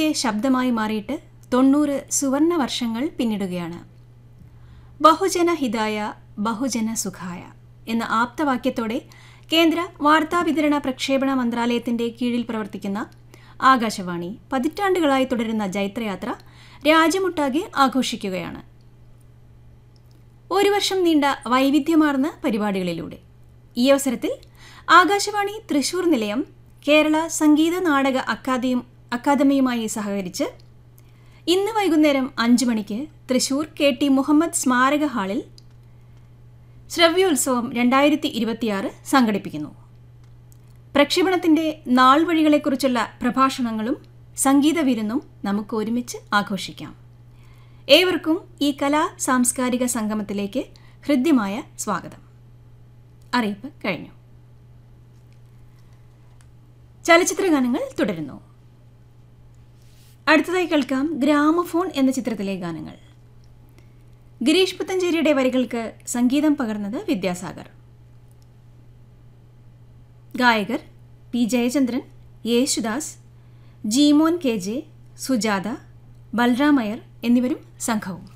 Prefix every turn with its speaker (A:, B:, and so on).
A: ജനങ്ങളുടെ ശബ്ദമായി മാറിയിട്ട് തൊണ്ണൂറ് സുവർണ വർഷങ്ങൾ പിന്നിടുകയാണ് ബഹുജന ഹിതായ ബഹുജന സുഖായ എന്ന ആപ്തവാക്യത്തോടെ കേന്ദ്ര വാർത്താവിതരണ പ്രക്ഷേപണ മന്ത്രാലയത്തിന്റെ കീഴിൽ പ്രവർത്തിക്കുന്ന ആകാശവാണി പതിറ്റാണ്ടുകളായി തുടരുന്ന ജൈത്രയാത്ര രാജ്യമൊട്ടാകെ ആഘോഷിക്കുകയാണ് ഒരു വർഷം നീണ്ട വൈവിധ്യമാർന്ന പരിപാടികളിലൂടെ ഈ അവസരത്തിൽ ആകാശവാണി തൃശൂർ നിലയം കേരള സംഗീത നാടക അക്കാദയും അക്കാദമിയുമായി സഹകരിച്ച് ഇന്ന് വൈകുന്നേരം അഞ്ചു മണിക്ക് തൃശൂർ കെ ടി മുഹമ്മദ് സ്മാരക ഹാളിൽ ശ്രവ്യോത്സവം രണ്ടായിരത്തി ഇരുപത്തിയാറ് സംഘടിപ്പിക്കുന്നു പ്രക്ഷേപണത്തിന്റെ നാൾ വഴികളെക്കുറിച്ചുള്ള പ്രഭാഷണങ്ങളും സംഗീത വിരുന്നും നമുക്ക് ഒരുമിച്ച് ആഘോഷിക്കാം ഏവർക്കും ഈ കലാ സാംസ്കാരിക സംഗമത്തിലേക്ക് ഹൃദ്യമായ സ്വാഗതം അറിയിപ്പ് കഴിഞ്ഞു ചലച്ചിത്ര ഗാനങ്ങൾ തുടരുന്നു അടുത്തതായി കേൾക്കാം ഗ്രാമഫോൺ എന്ന ചിത്രത്തിലെ ഗാനങ്ങൾ ഗിരീഷ് പുത്തഞ്ചേരിയുടെ വരികൾക്ക് സംഗീതം പകർന്നത് വിദ്യാസാഗർ ഗായകർ P Jayachandran Yesudas Jeemon K J Sujatha ബൽറാമയർ എന്നിവരും സംഘവും